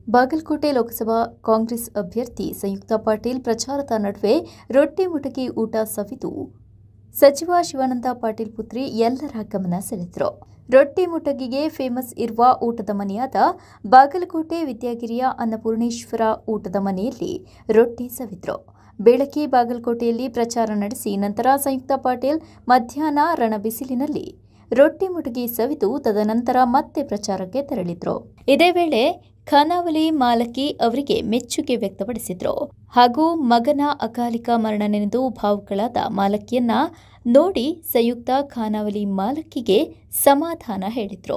ಬಾಗಲಕೋಟೆ ಲೋಕಸಭಾ ಕಾಂಗ್ರೆಸ್ ಅಭ್ಯರ್ಥಿ ಸಂಯುಕ್ತ ಪಾಟೀಲ್ ಪ್ರಚಾರದ ನಡುವೆ ರೊಟ್ಟಿ ಮುಟಗಿ ಊಟ ಸವಿದು ಸಚಿವ ಶಿವಾನಂದ ಪಾಟೀಲ್ ಪುತ್ರಿ ಎಲ್ಲರ ಗಮನ ಸೆಳೆದರು ರೊಟ್ಟಿ ಮುಟಗಿಗೆ ಫೇಮಸ್ ಇರುವ ಊಟದ ಮನೆಯಾದ ಬಾಗಲಕೋಟೆ ವಿದ್ಯಾಗಿರಿಯ ಅನ್ನಪೂರ್ಣೇಶ್ವರ ಊಟದ ಮನೆಯಲ್ಲಿ ರೊಟ್ಟಿ ಸವಿದ್ರು ಬೆಳಗ್ಗೆ ಬಾಗಲಕೋಟೆಯಲ್ಲಿ ಪ್ರಚಾರ ನಡೆಸಿ ನಂತರ ಸಂಯುಕ್ತ ಪಾಟೀಲ್ ಮಧ್ಯಾಹ್ನ ರಣಬಿಸಿಲಿನಲ್ಲಿ ರೊಟ್ಟಿ ಮುಟಗಿ ಸವಿದು ತದನಂತರ ಮತ್ತೆ ಪ್ರಚಾರಕ್ಕೆ ತೆರಳಿದ್ರು ಇದೇ ವೇಳೆ ಖಾನಾವಲಿ ಮಾಲಕಿ ಅವರಿಗೆ ಮೆಚ್ಚುಗೆ ವ್ಯಕ್ತಪಡಿಸಿದ್ರು ಹಾಗೂ ಮಗನ ಅಕಾಲಿಕ ಮರಣ ನೆನೆದು ಭಾವುಗಳಾದ ಮಾಲಕಿಯನ್ನ ನೋಡಿ ಸಂಯುಕ್ತ ಖಾನಾವಲಿ ಮಾಲಕಿಗೆ ಸಮಾಧಾನ ಹೇಳಿದ್ರು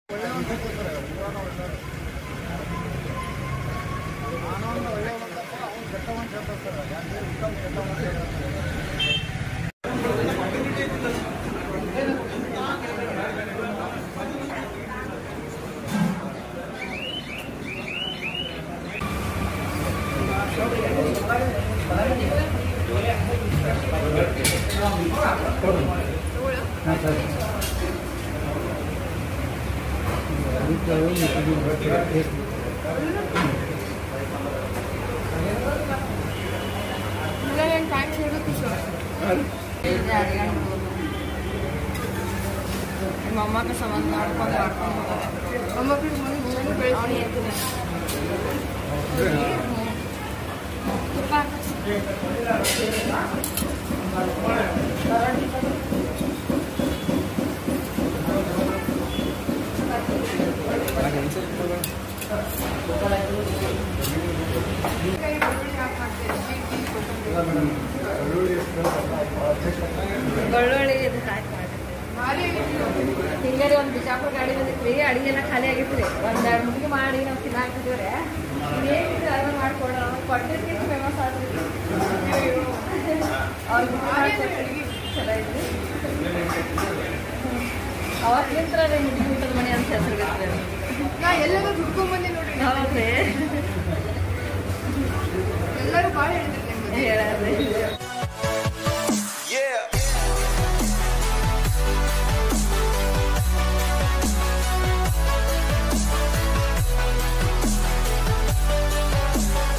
ನಿಮ್ಮ ಅಮ್ಮನ ಸಂಬಂಧ ಮಾಡ್ಕೊಂಡು ಮಾಡ್ಕೊಂಡು ಅವ್ನು ಎತ್ತಿಲ್ಲ. ತುಪ್ಪ ಹಾಕು. ಬೆಳ್ಳುಳ್ಳಿ ಇದು ಹಾಕಿ ಮಾಡಿರ್ತೀವಿ. ಹಿಂಗಾರಿ ಒಂದು ಬಿಜಾಪುರ ಗಾಡಿ ಬಂದಿತ್ರಿ ಅಡಿಗೆ ಎಲ್ಲ ಖಾಲಿ ಆಗಿತ್ರಿ ಒಂದ್ ಎರಡು ಮುಗಿ ಮಾಡಿ ನಾವು ತಿನ್ನಾಕಿದ್ವಿ ಏನಿತ್ತು ಅದನ್ನ ಮಾಡ್ಕೊಡ ಕೊಟ್ಟಿರ್ತೀವಿ ಫೇಮಸ್ ಆದ್ರಿ ಅವ್ರಿಗೆ ಚಲೋ ಐತ್ರಿ ಅವತ್ತಿಂತ್ರ ಮುಗಿ ಊಟದ ಮನೆ ಅಂತ ಹೆಸರು ಬಿಡ್ತೀವಿ ನಾ ಎಲ್ಲರೂ ದುಡ್ಕೊಂಡ್ ಬಂದೆ ನೋಡ್ರಿ ಹೌದ್ರಿ ಎಲ್ಲರೂ ಭಾಳ ಹೇಳ್ತಾರೆ ನಿಮ್ಗೆ ಹೇಳದ್ರಿ